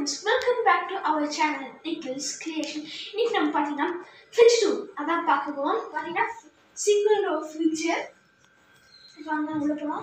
Friends welcome back to our channel Nickles creation இன்னைக்கு நம்ம பார்த்தீங்கன்னா ஃப்ரிட்ஜ் டூ அதான் பார்க்க போகிறோம் பார்த்தீங்கன்னா சிங்கிள் ரோ ஃப்ரிட்ஜு வாங்க உள்ள போகலாம்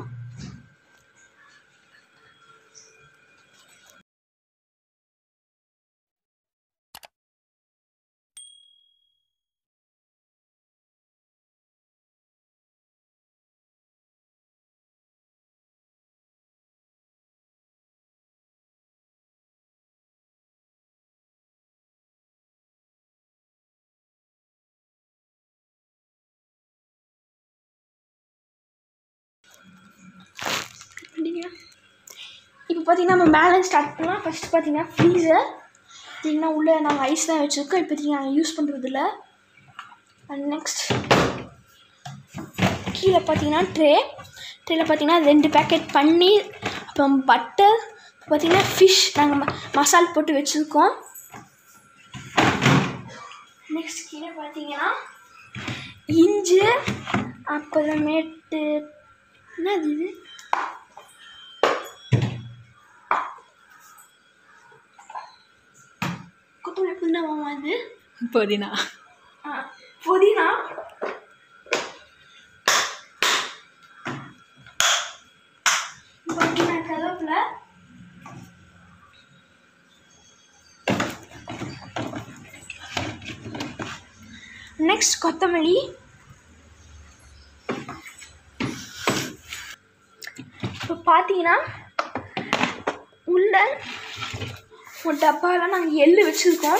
அப்படிங்க இப்போ பார்த்தீங்கன்னா நம்ம மேலே ஸ்டார்ட் பண்ணலாம் ஃபஸ்ட்டு பார்த்தீங்கன்னா ஃப்ரீசர் பார்த்தீங்கன்னா உள்ளே நாங்கள் ஐஸ் தான் வச்சுருக்கோம் இப்போ பார்த்தீங்கன்னா நாங்கள் யூஸ் பண்ணுறது இல்லை அண்ட் நெக்ஸ்ட் கீழே பார்த்தீங்கன்னா ட்ரே ட்ரேல பார்த்தீங்கன்னா ரெண்டு பேக்கெட் பன்னீர் அப்புறம் பட்டர் பார்த்தீங்கன்னா ஃபிஷ் நாங்கள் ம மசால் போட்டு வச்சுருக்கோம் நெக்ஸ்ட் கீழே பார்த்தீங்கன்னா இஞ்சி அப்புறமேட்டு என்னது இது கொத்தமல்லி புதினாவாமா இது புதினா ஆ, புதினா பார்த்தீங்கன்னா கருவேப்பிலை நெக்ஸ்ட் கொத்தமல்லி இப்போ பார்த்தீங்கன்னா உள்ள ஒரு டப்பாவில் நாங்கள் எள்ளு வச்சுருக்கோம்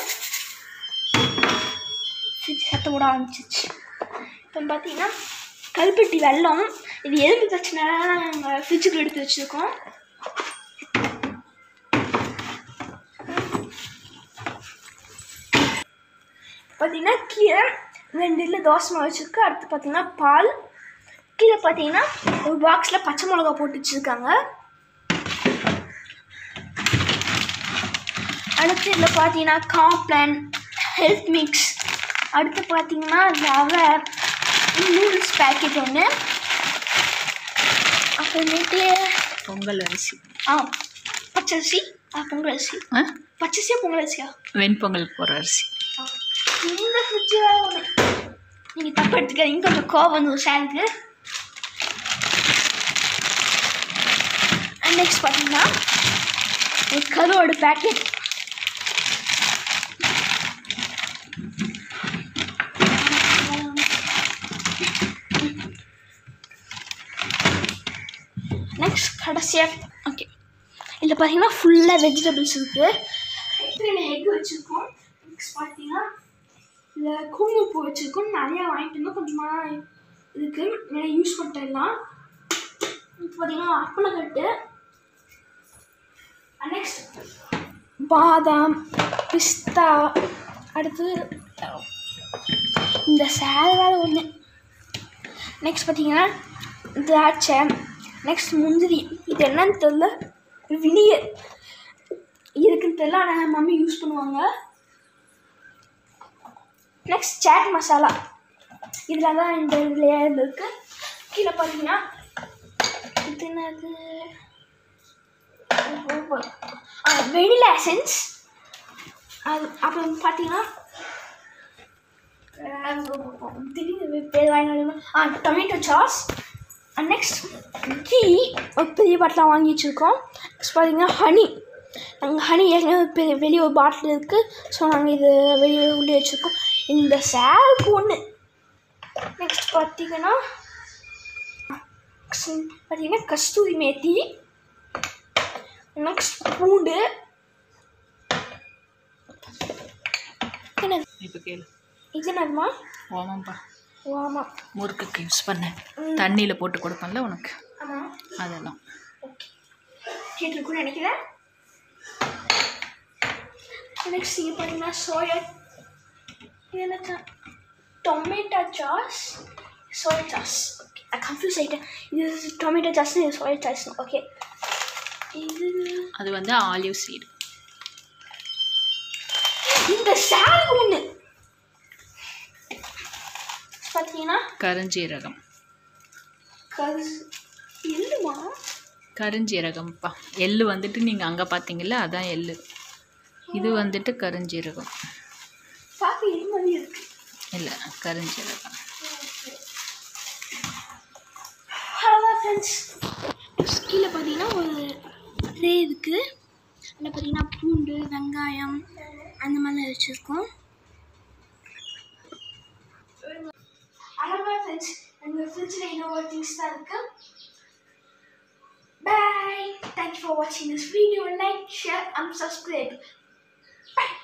ஃப்ரிட்ஜ் சத்தம் கூட ஆரம்பிச்சிச்சு இப்போ பார்த்தீங்கன்னா கல்பெட்டி வெல்லம் இது எதுக்கு பிரச்சனை நாங்கள் ஃப்ரிட்ஜுக்குள்ள எடுத்து வச்சுருக்கோம் பார்த்தீங்கன்னா கீழே ரெண்டு இல்லை தோசை மாவு வச்சுருக்கு அடுத்து பார்த்தீங்கன்னா பால் கீழே பார்த்தீங்கன்னா ஒரு பாக்ஸில் பச்சை மிளகா போட்டு வச்சுருக்காங்க அடுத்து இதில் பார்த்தீங்கன்னா காம்ப்ளான் ஹெல்த் மிக்ஸ் அடுத்து பார்த்தீங்கன்னா ரவை நூடுல்ஸ் பேக்கெட் ஒன்று அப்புறமேட்டு பொங்கல் அரிசி ஆ பச்சரிசி ஆ பொங்கல் அரிசி ஆ பச்சரிசியா பொங்கல் அரிசியா வெண்பொங்கல் போகிற அரிசி ஆ. இந்த ஃப்ரிட்ஜு ஒன்று நீங்கள் தப்பு எடுத்துக்காதீங்க கொஞ்சம் கோவம் வந்து சாருக்கு நெக்ஸ்ட் பார்த்தீங்கன்னா ஒரு கருவோட பேக்கெட் நெக்ஸ்ட் கடைசியாக ஓகே இதில் பார்த்தீங்கன்னா ஃபுல்லாக வெஜிடபிள்ஸ் இருக்குது எத்தனை எக் வச்சுருக்கோம் நெக்ஸ்ட் பார்த்தீங்கன்னா இதில் குங்குமப்பூ வச்சுருக்கோம் நிறையா வாங்கிட்டு இருந்தோம் கொஞ்சமாக இருக்குது நிறைய யூஸ் பண்ணிட்டுலாம் இப்போ பார்த்தீங்கன்னா அப்பளக்கட்டு நெக்ஸ்ட் பாதாம் பிஸ்தா அடுத்து இந்த சேலை ஒன்று நெக்ஸ்ட் பார்த்தீங்கன்னா திராட்சை நெக்ஸ்ட் முந்திரி இது என்னன்னு தெரில வினியர் இருக்குன்னு தெரில ஆனால் மம்மி யூஸ் பண்ணுவாங்க நெக்ஸ்ட் சாட் மசாலா இதில் தான் இந்த லேயர் இருக்குது கீழே பார்த்தீங்கன்னா இது என்னது வெனிலா எசன்ஸ் அது அப்புறம் பார்த்தீங்கன்னா திடீர்னு பேர் வாங்கினா ஆ டொமேட்டோ சாஸ் நெக்ஸ்ட் கீ ஒரு பெரிய பாட்டிலாக வாங்கி வச்சுருக்கோம் நெக்ஸ்ட் பார்த்தீங்கன்னா ஹனி நாங்கள் ஹனி ஏற்கனவே பெரிய வெளியே ஒரு பாட்டில் இருக்குது ஸோ நாங்கள் இது வெளியே உள்ளே வச்சுருக்கோம் இந்த சேருக்கு ஒன்று நெக்ஸ்ட் பார்த்தீங்கன்னா பார்த்தீங்கன்னா கஸ்தூரி மேத்தி நெக்ஸ்ட் பூண்டு என்னது இப்போ கேளு இது என்னதுமா ஓமம்பா ஆமாம் முறுக்குக்கு யூஸ் பண்ணேன் தண்ணியில் போட்டு கொடுப்பேன்ல உனக்கு ஆமாம் அதெல்லாம் ஓகே கேட்டிருக்குன்னு நினைக்கிறேன் நெக்ஸ்ட் இங்கே பார்த்தீங்கன்னா சோயா இது என்ன tomato sauce soya sauce okay நான் கன்ஃபியூஸ் ஆகிட்டேன் இது டொமேட்டோ சாஸ் இது சோயா சாஸ் ஓகே இது அது வந்து ஆலிவ் சீடு இந்த சாலுக்கு ஒன்று பார்த்தீங்கன்னா கருஞ்சீரகம் கரு இல்லைமா கருஞ்சீரகம்ப்பா எள்ளு வந்துட்டு நீங்கள் அங்கே பார்த்தீங்கல்ல அதான் எள்ளு இது வந்துட்டு கருஞ்சீரகம் பார்க்க இது மாதிரி இருக்கு இல்லை கருஞ்சீரகம் அவ்வளோதான் ஃப்ரெண்ட்ஸ் கீழே பார்த்தீங்கன்னா ஒரு ட்ரே இருக்குது அதில் பார்த்தீங்கன்னா பூண்டு வெங்காயம் அந்த மாதிரிலாம் வச்சுருக்கோம் அவ்வளோதான் ஃப்ரெண்ட்ஸ் எங்கள் ஃப்ரிட்ஜில் இன்னொரு திங்ஸ் தான் இருக்குது பாய் தேங்க்யூ ஃபார் வாட்சிங் this video like share and subscribe bye